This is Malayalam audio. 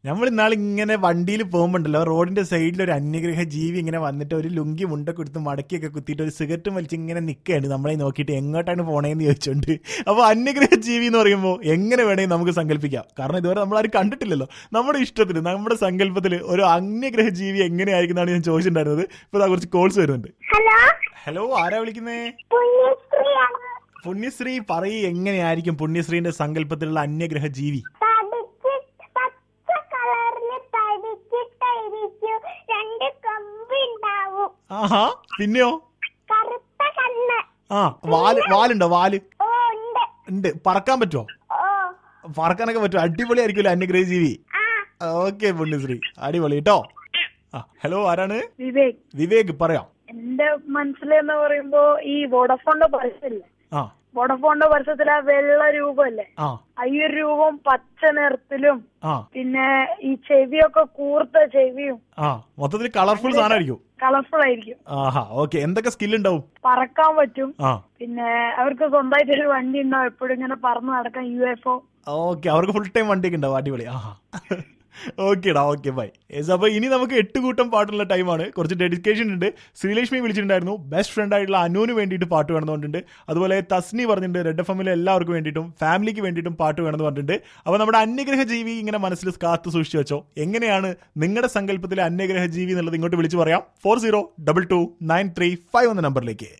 നമ്മൾ ഇന്നാൾ ഇങ്ങനെ വണ്ടിയിൽ പോകുമ്പോണ്ടല്ലോ റോഡിന്റെ സൈഡിൽ ഒരു അന്യഗ്രഹ ജീവി ഇങ്ങനെ വന്നിട്ട് ഒരു ലുങ്കി മുണ്ടൊക്കെ എടുത്ത് മടക്കിയൊക്കെ കുത്തിയിട്ട് ഒരു സിഗരറ്റും വലിച്ച് ഇങ്ങനെ നിൽക്കുകയാണ് നമ്മളെ നോക്കിയിട്ട് എങ്ങോട്ടാണ് പോണേന്ന് ചോദിച്ചോണ്ട് അപ്പോൾ അന്യഗ്രഹ ജീവി എന്ന് പറയുമ്പോൾ എങ്ങനെ വേണമെങ്കിൽ നമുക്ക് സങ്കല്പിക്കാം കാരണം ഇതുവരെ നമ്മൾ ആരും കണ്ടിട്ടില്ലല്ലോ നമ്മുടെ ഇഷ്ടത്തിന് നമ്മുടെ സങ്കല്പത്തിൽ ഒരു അന്യഗ്രഹ ജീവി എങ്ങനെയായിരിക്കും എന്നാണ് ഞാൻ ചോദിച്ചിട്ടുണ്ടായിരുന്നത് ഇപ്പോൾ കുറച്ച് കോൾസ് വരുന്നുണ്ട് ഹലോ ഹലോ ആരാ വിളിക്കുന്നേ പുണ്യശ്രീയാണ് പുണ്യശ്രീ പറയ് എങ്ങനെയായിരിക്കും പുണ്യശ്രീന്റെ സങ്കല്പത്തിലുള്ള അന്യഗ്രഹ ജീവി തടിച്ച് പച്ച കളറിന് തടിച്ചിട്ടായിരിക്കും രണ്ട് കമ്പ് ഉണ്ടാവും ആഹാ പിന്നെയോ കറുത്ത കണ്ണ് ആ വാല് വാലുണ്ടോ വാല് ഓ ഉണ്ട് ഉണ്ട് പറക്കാൻ പറ്റുമോ ഓ പറക്കാനൊക്കെ പറ്റുമോ അടിപൊളിയായിരിക്കുമല്ലോ അന്യഗ്രഹ ജീവി ആ ഓക്കെ പുണ്യശ്രീ അടിപൊളി കേട്ടോ ആ ഹലോ ആരാണ് വിവേക് വിവേക് പറയാം എന്റെ മനസ്സിലെന്ന് പറയുമ്പോ ഈ വോഡഫോണിന്റെ പരസ്യമില്ലേ ആ വോഡഫോണിന്റെ പരസ്യത്തിലെ വെള്ള രൂപമല്ലേ ആ ആ ഈ ഒരു രൂപം പച്ച നിറത്തിലും ആ പിന്നെ ഈ ചെവിയൊക്കെ കൂർത്ത ചെവിയും ആ മൊത്തത്തിൽ കളർഫുൾ സാധനമായിരിക്കും കളർഫുൾ ആയിരിക്കും ആഹാ ഓക്കെ എന്തൊക്കെ സ്കിൽ ഉണ്ടാവും പറക്കാൻ പറ്റും ആ പിന്നെ അവർക്ക് സ്വന്തമായിട്ട് ഒരു വണ്ടി ഉണ്ടാവും എപ്പോഴും ഇങ്ങനെ പറന്ന് നടക്കാൻ യു എഫ് ഒ ഓക്കെ അവർക്ക് ഫുൾ ടൈം വണ്ടിയൊക്കെ ഉണ്ടാവും അടിപൊളി ആഹാ ഓക്കേടാ ഓക്കെ ബൈ യെസ് അപ്പൊ ഇനി നമുക്ക് എട്ട് കൂട്ടം പാട്ടുള്ള ടൈമാണ് കുറച്ച് ഡെഡിക്കേഷൻ ഉണ്ട് ശ്രീലക്ഷ്മി വിളിച്ചിട്ടുണ്ടായിരുന്നു ബെസ്റ്റ് ഫ്രണ്ട് ആയിട്ടുള്ള അനുവിന് വേണ്ടിയിട്ട് പാട്ട് വേണമെന്നുണ്ട് അതുപോലെ തസ്നി പറഞ്ഞിട്ടുണ്ട് റെഡ് എഫ് എമ്മിലെ എല്ലാവർക്കും വേണ്ടിയിട്ടും ഫാമിലിക്ക് വേണ്ടിയിട്ടും പാട്ട് വേണമെന്ന് പറഞ്ഞിട്ടുണ്ട് അപ്പോൾ നമ്മുടെ അന്യഗ്രഹ ജീവി ഇങ്ങനെ മനസ്സിൽ കാത്തു സൂക്ഷിച്ചു വെച്ചോ എങ്ങനെയാണ് നിങ്ങളുടെ സങ്കല്പത്തിലെ അന്യഗ്രഹ ജീവി എന്നുള്ളത് ഇങ്ങോട്ട് വിളിച്ചു പറയാം four zero double two nine three five എന്ന നമ്പറിലേക്ക്